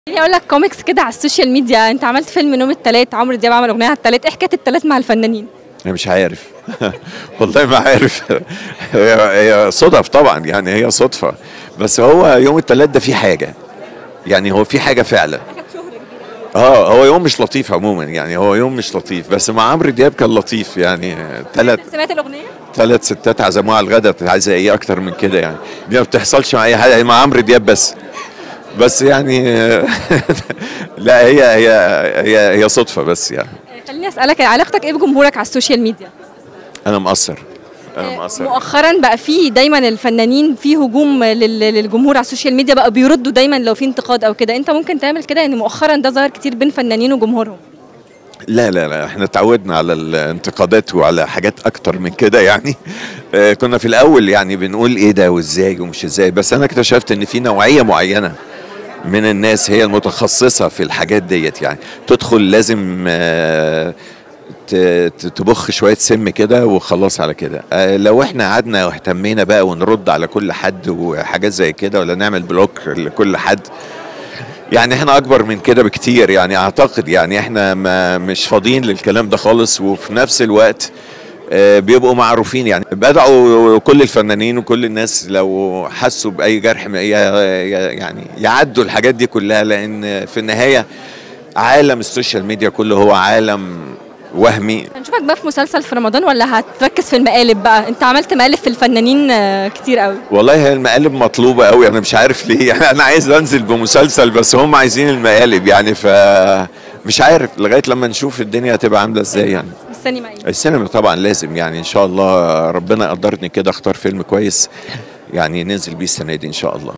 خليني اقول لك كوميكس كده على السوشيال ميديا انت عملت فيلم نوم التلات عمرو دياب عمل اغنيه على التلات ايه حكايه التلات مع الفنانين انا مش عارف والله ما عارف هي هي صدف طبعا يعني هي صدفه بس هو يوم الثلاث ده في حاجه يعني هو في حاجه فعلا اه هو يوم مش لطيف عموما يعني هو يوم مش لطيف بس مع عمرو دياب كان لطيف يعني ثلاث سمعت الاغنيه ثلاث ستات عزموها على الغدا عايزه ايه اكتر من كده يعني دي ما بتحصلش مع اي حد مع عمرو دياب بس بس يعني لا هي هي هي هي صدفه بس يعني خليني اسالك علاقتك ايه بجمهورك على السوشيال ميديا انا مقصر انا مقصر مؤخرا بقى في دايما الفنانين في هجوم لل- للجمهور على السوشيال ميديا بقى بيردوا دايما لو في انتقاد او كده انت ممكن تعمل كده يعني مؤخرا ده ظاهر كتير بين فنانين وجمهورهم لا لا لا احنا اتعودنا على الانتقادات وعلى حاجات اكتر من كده يعني آه، كنا في الاول يعني بنقول ايه ده وازاي ومش ازاي بس انا اكتشفت ان في نوعيه معينه من الناس هي المتخصصه في الحاجات ديت يعني تدخل لازم آه، ت- ت- تبخ شويه سم كده وخلاص على كده آه، لو احنا قعدنا واهتمينا بقى ونرد على كل حد وحاجات زي كده ولا نعمل بلوك لكل حد يعني احنا اكبر من كده بكتير يعني اعتقد يعني احنا ما مش فاضيين للكلام ده خالص وفي نفس الوقت آه، بيبقوا معروفين يعني بدعوا كل الفنانين وكل الناس لو حسوا باي جرح ما- ي- ي- يعني يعدوا الحاجات دي كلها لان في النهايه عالم السوشيال ميديا كله هو عالم وهمي هنشوفك بقى في مسلسل في رمضان ولا هتركز في المقالب بقى انت عملت مقالب في الفنانين آه، كتير قوي والله هي المقالب مطلوبة قوي أنا مش عارف ليه يعني أنا عايز أنزل بمسلسل بس هم عايزين المقالب يعني ف مش عارف لغاية لما نشوف الدنيا هتبقى عاملة إزاي يعني السينما ايه السينما طبعا لازم يعني إن شاء الله ربنا يقدرني كده أختار فيلم كويس يعني ننزل بيه السنة دي إن شاء الله